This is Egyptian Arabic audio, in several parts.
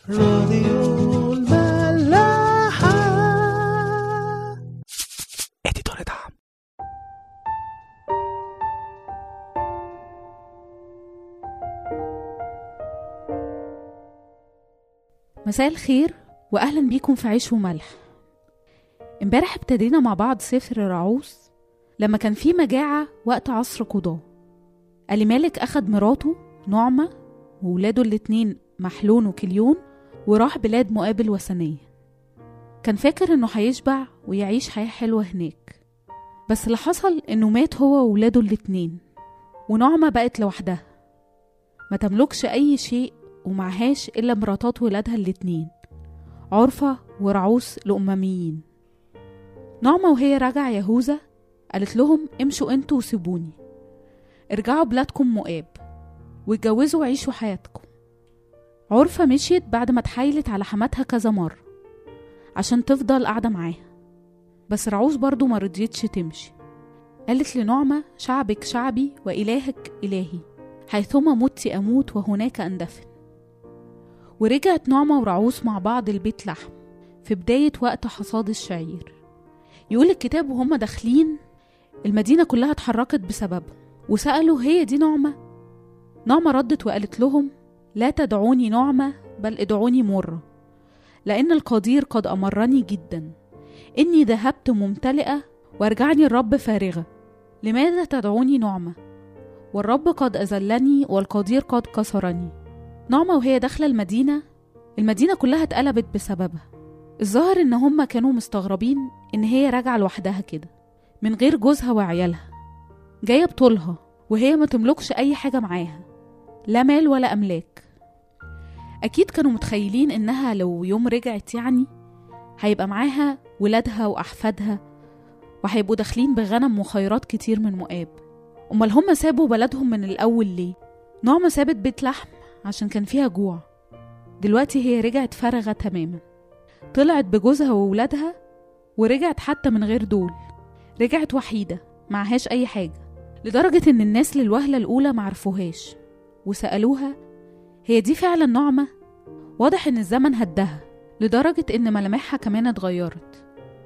راديو الملاحة اديتور دعم مساء الخير واهلا بيكم في عيش وملح امبارح ابتدينا مع بعض سفر رعوس لما كان في مجاعة وقت عصر قضاء ألي مالك أخد مراته نعمة وولاده الاتنين محلون وكليون وراح بلاد مؤاب الوثنية كان فاكر إنه هيشبع ويعيش حياة حلوة هناك بس اللي حصل إنه مات هو وولاده الاتنين ونعمة بقت لوحدها ما تملكش أي شيء ومعهاش إلا مراتات ولادها الاتنين عرفة ورعوس الأمميين نعمة وهي راجعة يهوذا قالت لهم امشوا انتوا وسيبوني ارجعوا بلادكم مؤاب واتجوزوا وعيشوا حياتكم عرفة مشيت بعد ما اتحايلت على حماتها كذا مرة عشان تفضل قاعدة معاها بس رعوز برضو ما رضيتش تمشي قالت لنعمة شعبك شعبي وإلهك إلهي حيثما مت أموت وهناك أندفن ورجعت نعمة ورعوس مع بعض البيت لحم في بداية وقت حصاد الشعير يقول الكتاب وهم داخلين المدينة كلها اتحركت بسببهم وسألوا هي دي نعمة نعمة ردت وقالت لهم لا تدعوني نعمة بل ادعوني مرة لأن القدير قد أمرني جدا إني ذهبت ممتلئة وارجعني الرب فارغة لماذا تدعوني نعمة والرب قد أذلني والقدير قد كسرني نعمة وهي داخلة المدينة المدينة كلها اتقلبت بسببها الظاهر إن هما كانوا مستغربين إن هي راجعة لوحدها كده من غير جوزها وعيالها جاية بطولها وهي ما تملكش أي حاجة معاها لا مال ولا أملاك أكيد كانوا متخيلين إنها لو يوم رجعت يعني هيبقى معاها ولادها وأحفادها وهيبقوا داخلين بغنم وخيرات كتير من مؤاب أمال هما سابوا بلدهم من الأول ليه؟ نعمة سابت بيت لحم عشان كان فيها جوع دلوقتي هي رجعت فارغة تماما طلعت بجوزها وولادها ورجعت حتى من غير دول رجعت وحيدة معهاش أي حاجة لدرجة إن الناس للوهلة الأولى معرفوهاش وسألوها هي دي فعلا نعمة؟ واضح إن الزمن هدها لدرجة إن ملامحها كمان اتغيرت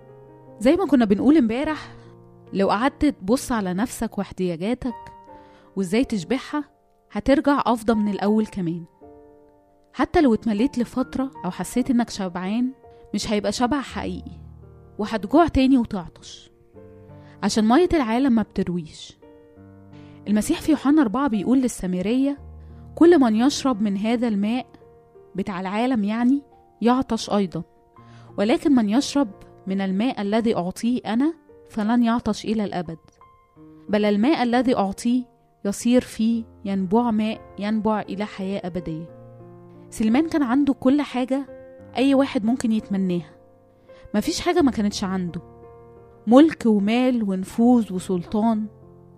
زي ما كنا بنقول امبارح لو قعدت تبص على نفسك واحتياجاتك وازاي تشبعها هترجع أفضل من الأول كمان حتى لو اتمليت لفترة أو حسيت إنك شبعان مش هيبقى شبع حقيقي وهتجوع تاني وتعطش عشان مية العالم ما بترويش المسيح في يوحنا أربعة بيقول للسامرية كل من يشرب من هذا الماء بتاع العالم يعني يعطش أيضا ولكن من يشرب من الماء الذي أعطيه أنا فلن يعطش إلى الأبد بل الماء الذي أعطيه يصير فيه ينبوع ماء ينبع إلى حياة أبدية سليمان كان عنده كل حاجة أي واحد ممكن يتمناها مفيش حاجة ما كانتش عنده ملك ومال ونفوذ وسلطان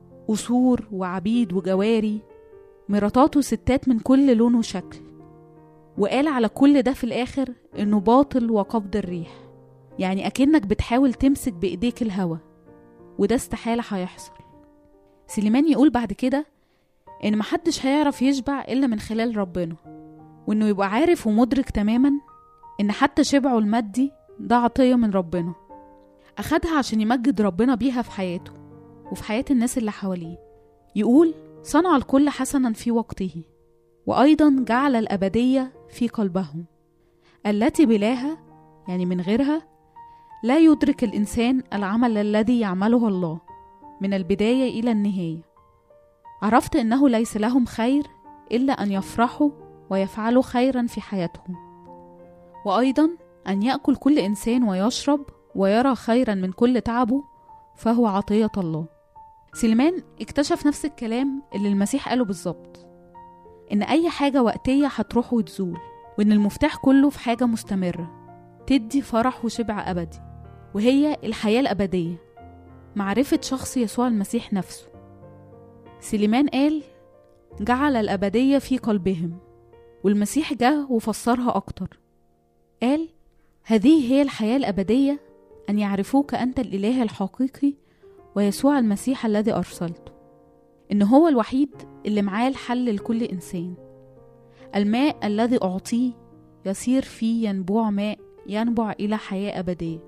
قصور وعبيد وجواري مراتات وستات من كل لون وشكل وقال على كل ده في الآخر إنه باطل وقبض الريح يعني أكنك بتحاول تمسك بإيديك الهوا وده استحالة هيحصل سليمان يقول بعد كده إن محدش هيعرف يشبع إلا من خلال ربنا وإنه يبقى عارف ومدرك تماما إن حتى شبعه المادي ده عطية من ربنا أخدها عشان يمجد ربنا بيها في حياته وفي حياة الناس اللي حواليه يقول صنع الكل حسنا في وقته وأيضا جعل الأبدية في قلبهم التي بلاها يعني من غيرها لا يدرك الإنسان العمل الذي يعمله الله من البداية إلى النهاية عرفت إنه ليس لهم خير إلا أن يفرحوا ويفعلوا خيرا في حياتهم وأيضا أن يأكل كل إنسان ويشرب ويرى خيرا من كل تعبه فهو عطية الله سليمان اكتشف نفس الكلام اللي المسيح قاله بالظبط إن أي حاجة وقتية هتروح وتزول وإن المفتاح كله في حاجة مستمرة تدي فرح وشبع أبدي وهي الحياة الأبدية معرفة شخص يسوع المسيح نفسه سليمان قال جعل الأبدية في قلبهم والمسيح جه وفسرها أكتر قال هذه هي الحياة الأبدية أن يعرفوك أنت الإله الحقيقي ويسوع المسيح الذي أرسلته إن هو الوحيد اللي معاه الحل لكل إنسان الماء الذي أعطيه يصير فيه ينبوع ماء ينبع إلى حياة أبدية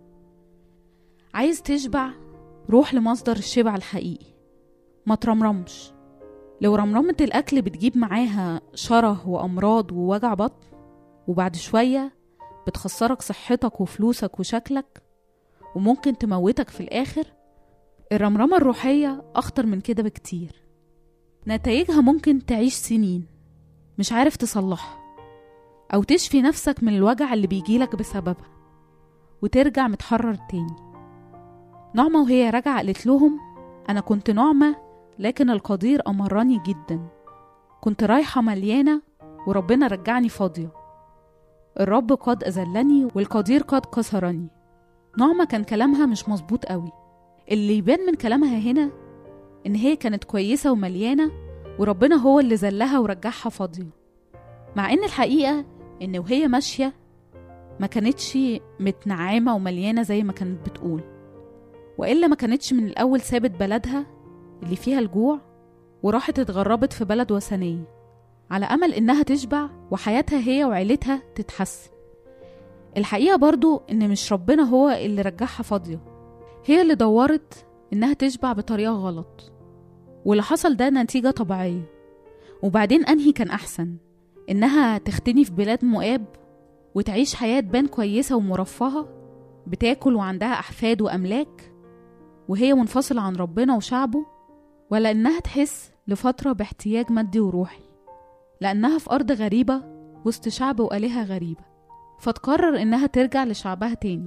عايز تشبع روح لمصدر الشبع الحقيقي ما ترمرمش لو رمرمة الأكل بتجيب معاها شره وأمراض ووجع بطن وبعد شوية بتخسرك صحتك وفلوسك وشكلك وممكن تموتك في الآخر الرمرمة الروحية أخطر من كده بكتير نتائجها ممكن تعيش سنين مش عارف تصلحها أو تشفي نفسك من الوجع اللي بيجيلك بسببها وترجع متحرر تاني نعمة وهي راجعة قالت لهم أنا كنت نعمة لكن القدير أمرني جدا كنت رايحة مليانة وربنا رجعني فاضية الرب قد أذلني والقدير قد كسرني نعمة كان كلامها مش مظبوط قوي اللي يبان من كلامها هنا إن هي كانت كويسة ومليانة وربنا هو اللي زلها ورجعها فاضية مع إن الحقيقة إن وهي ماشية ما كانتش متنعمة ومليانة زي ما كانت بتقول وإلا ما كانتش من الأول سابت بلدها اللي فيها الجوع وراحت اتغربت في بلد وثنية على أمل إنها تشبع وحياتها هي وعيلتها تتحسن الحقيقة برضو إن مش ربنا هو اللي رجعها فاضية هي اللي دورت إنها تشبع بطريقة غلط واللي حصل ده نتيجة طبيعية وبعدين أنهي كان أحسن إنها تختني في بلاد مؤاب وتعيش حياة تبان كويسة ومرفهة بتاكل وعندها أحفاد وأملاك وهي منفصلة عن ربنا وشعبه ولا إنها تحس لفترة باحتياج مادي وروحي لأنها في أرض غريبة وسط شعب وآلهة غريبة فتقرر إنها ترجع لشعبها تاني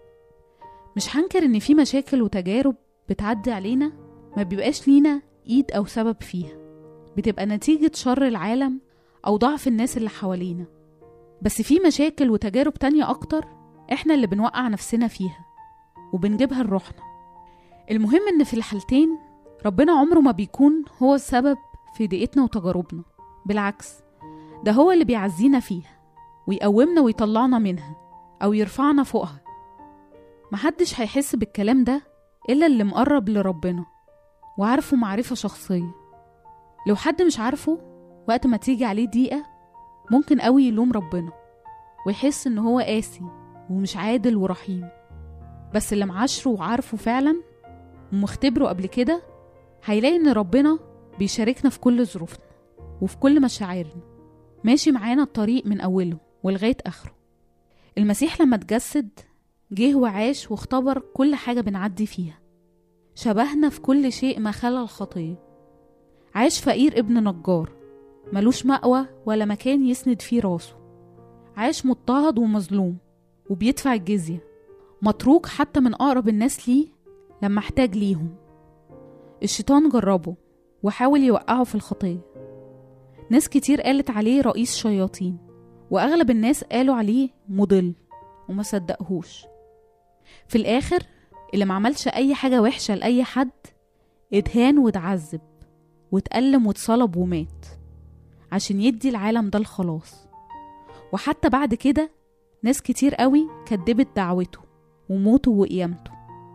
مش هنكر إن في مشاكل وتجارب بتعدي علينا ما بيبقاش لينا إيد أو سبب فيها بتبقى نتيجة شر العالم أو ضعف الناس اللي حوالينا بس في مشاكل وتجارب تانية أكتر إحنا اللي بنوقع نفسنا فيها وبنجيبها لروحنا المهم إن في الحالتين ربنا عمره ما بيكون هو السبب في ضيقتنا وتجاربنا بالعكس ده هو اللي بيعزينا فيها ويقومنا ويطلعنا منها أو يرفعنا فوقها محدش هيحس بالكلام ده إلا اللي مقرب لربنا وعارفه معرفة شخصية لو حد مش عارفه وقت ما تيجي عليه ضيقة ممكن قوي يلوم ربنا ويحس إن هو قاسي ومش عادل ورحيم بس اللي معاشره وعارفه فعلا ومختبره قبل كده هيلاقي إن ربنا بيشاركنا في كل ظروفنا وفي كل مشاعرنا ماشي معانا الطريق من أوله ولغاية آخره المسيح لما اتجسد جه وعاش واختبر كل حاجة بنعدي فيها شبهنا في كل شيء ما خلا الخطية عاش فقير ابن نجار ملوش مأوى ولا مكان يسند فيه راسه عاش مضطهد ومظلوم وبيدفع الجزية متروك حتى من أقرب الناس ليه لما احتاج ليهم الشيطان جربه وحاول يوقعه في الخطية ناس كتير قالت عليه رئيس شياطين وأغلب الناس قالوا عليه مضل وما صدقهوش في الآخر اللي معملش أي حاجة وحشة لأي حد اتهان واتعذب واتألم واتصلب ومات عشان يدي العالم ده الخلاص وحتى بعد كده ناس كتير قوي كدبت دعوته وموته وقيامته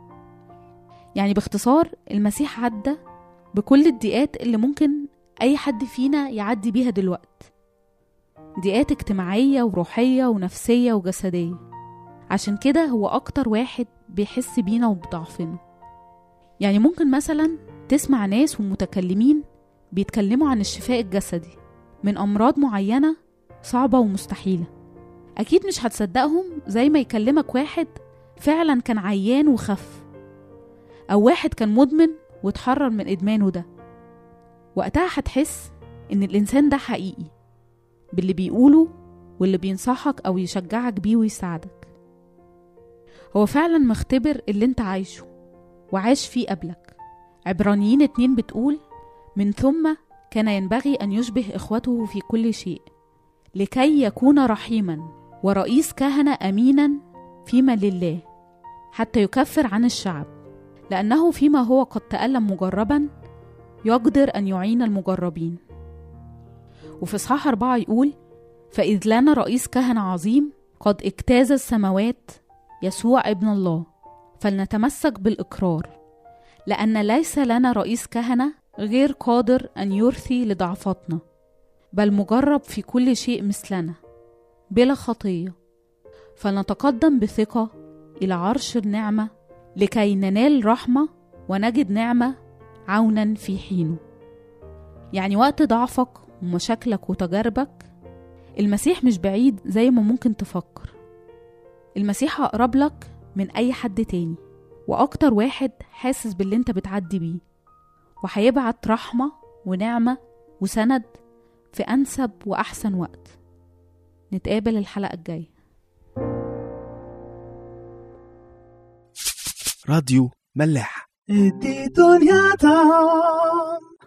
يعني باختصار المسيح عدى بكل الضيقات اللي ممكن أي حد فينا يعدي بيها دلوقت ضيقات اجتماعية وروحية ونفسية وجسدية عشان كده هو أكتر واحد بيحس بينا وبضعفنا يعني ممكن مثلا تسمع ناس ومتكلمين بيتكلموا عن الشفاء الجسدي من أمراض معينة صعبة ومستحيلة أكيد مش هتصدقهم زي ما يكلمك واحد فعلا كان عيان وخف أو واحد كان مدمن واتحرر من إدمانه ده وقتها هتحس إن الإنسان ده حقيقي باللي بيقوله واللي بينصحك أو يشجعك بيه ويساعدك هو فعلا مختبر اللي انت عايشه وعاش فيه قبلك عبرانيين اتنين بتقول من ثم كان ينبغي أن يشبه إخوته في كل شيء لكي يكون رحيما ورئيس كهنة أمينا فيما لله حتى يكفر عن الشعب لأنه فيما هو قد تألم مجربا يقدر أن يعين المجربين وفي إصحاح أربعة يقول فإذ لنا رئيس كهنة عظيم قد اجتاز السماوات يسوع ابن الله فلنتمسك بالإقرار لأن ليس لنا رئيس كهنة غير قادر أن يرثي لضعفاتنا بل مجرب في كل شيء مثلنا بلا خطية فنتقدم بثقة إلى عرش النعمة لكي ننال رحمة ونجد نعمة عونا في حينه يعني وقت ضعفك ومشاكلك وتجاربك المسيح مش بعيد زي ما ممكن تفكر المسيح أقرب لك من أي حد تاني وأكتر واحد حاسس باللي انت بتعدي بيه وهيبعت رحمة ونعمة وسند في أنسب وأحسن وقت نتقابل الحلقة الجاية راديو ملاح ادي دنيا طعم